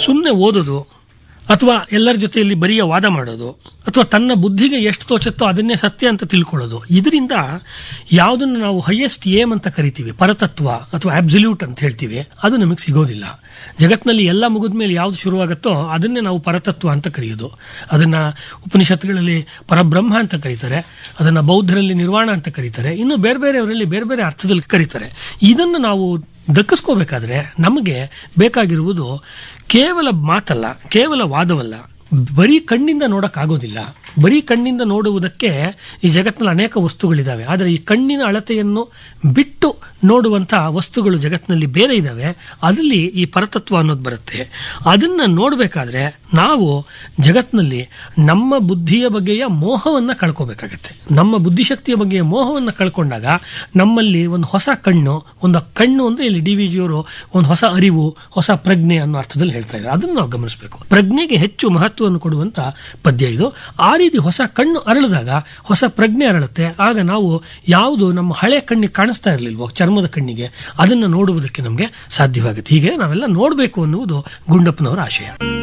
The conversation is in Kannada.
ಸುಮ್ಮನೆ ಓದೋದು ಅಥವಾ ಎಲ್ಲರ ಜೊತೆಯಲ್ಲಿ ಬರಿಯ ವಾದ ಮಾಡೋದು ಅಥವಾ ತನ್ನ ಬುದ್ಧಿಗೆ ಎಷ್ಟು ತೋಚತ್ತೋ ಅದನ್ನೇ ಸತ್ಯ ಅಂತ ತಿಳ್ಕೊಳ್ಳೋದು ಇದರಿಂದ ಯಾವುದನ್ನು ನಾವು ಹೈಯೆಸ್ಟ್ ಏಮ್ ಅಂತ ಕರಿತೀವಿ ಪರತತ್ವ ಅಥವಾ ಅಬ್ಸಲ್ಯೂಟ್ ಅಂತ ಹೇಳ್ತೀವಿ ಅದು ನಮಗೆ ಸಿಗೋದಿಲ್ಲ ಜಗತ್ತಿನಲ್ಲಿ ಎಲ್ಲ ಮುಗಿದ ಮೇಲೆ ಯಾವ್ದು ಶುರುವಾಗುತ್ತೋ ಅದನ್ನೇ ನಾವು ಪರತತ್ವ ಅಂತ ಕರೆಯೋದು ಅದನ್ನ ಉಪನಿಷತ್ತುಗಳಲ್ಲಿ ಪರಬ್ರಹ್ಮ ಅಂತ ಕರೀತಾರೆ ಅದನ್ನ ಬೌದ್ಧರಲ್ಲಿ ನಿರ್ವಾಣ ಅಂತ ಕರೀತಾರೆ ಇನ್ನು ಬೇರೆ ಬೇರೆಯವರಲ್ಲಿ ಬೇರೆ ಬೇರೆ ಅರ್ಥದಲ್ಲಿ ಕರೀತಾರೆ ಇದನ್ನು ನಾವು ದಕ್ಕಿಸ್ಕೋಬೇಕಾದ್ರೆ ನಮಗೆ ಬೇಕಾಗಿರುವುದು ಕೇವಲ ಮಾತಲ್ಲ ಕೇವಲ ವಾದವಲ್ಲ ಬರೀ ಕಣ್ಣಿಂದ ನೋಡಕ್ಕಾಗೋದಿಲ್ಲ ಬರೀ ಕಣ್ಣಿಂದ ನೋಡುವುದಕ್ಕೆ ಈ ಜಗತ್ತಿನಲ್ಲಿ ಅನೇಕ ವಸ್ತುಗಳಿದ್ದಾವೆ ಆದರೆ ಈ ಕಣ್ಣಿನ ಅಳತೆಯನ್ನು ಬಿಟ್ಟು ನೋಡುವಂತಹ ವಸ್ತುಗಳು ಜಗತ್ತಿನಲ್ಲಿ ಬೇರೆ ಇದ್ದಾವೆ ಅದರಲ್ಲಿ ಈ ಪರತತ್ವ ಅನ್ನೋದು ಬರುತ್ತೆ ಅದನ್ನ ನೋಡಬೇಕಾದ್ರೆ ನಾವು ಜಗತ್ತಿನಲ್ಲಿ ನಮ್ಮ ಬುದ್ಧಿಯ ಬಗೆಯ ಮೋಹವನ್ನ ಕಳ್ಕೋಬೇಕಾಗತ್ತೆ ನಮ್ಮ ಬುದ್ಧಿಶಕ್ತಿಯ ಬಗೆಯ ಮೋಹವನ್ನ ಕಳ್ಕೊಂಡಾಗ ನಮ್ಮಲ್ಲಿ ಒಂದು ಹೊಸ ಕಣ್ಣು ಒಂದು ಕಣ್ಣು ಅಂದ್ರೆ ಇಲ್ಲಿ ಡಿ ವಿ ಜಿಯವರು ಒಂದು ಹೊಸ ಅರಿವು ಹೊಸ ಪ್ರಜ್ಞೆ ಅನ್ನೋ ಅರ್ಥದಲ್ಲಿ ಹೇಳ್ತಾ ಇದ್ದಾರೆ ಅದನ್ನು ನಾವು ಗಮನಿಸಬೇಕು ಪ್ರಜ್ಞೆಗೆ ಹೆಚ್ಚು ಮಹತ್ವವನ್ನು ಕೊಡುವಂತ ಪದ್ಯ ಇದು ಆ ರೀತಿ ಹೊಸ ಕಣ್ಣು ಅರಳಿದಾಗ ಹೊಸ ಪ್ರಜ್ಞೆ ಅರಳುತ್ತೆ ಆಗ ನಾವು ಯಾವುದು ನಮ್ಮ ಹಳೆ ಕಣ್ಣಿಗೆ ಕಾಣಿಸ್ತಾ ಇರಲಿಲ್ವೋ ಚರ್ಮದ ಕಣ್ಣಿಗೆ ಅದನ್ನು ನೋಡುವುದಕ್ಕೆ ನಮಗೆ ಸಾಧ್ಯವಾಗುತ್ತೆ ಹೀಗೆ ನಾವೆಲ್ಲ ನೋಡಬೇಕು ಅನ್ನುವುದು ಗುಂಡಪ್ಪನವರ ಆಶಯ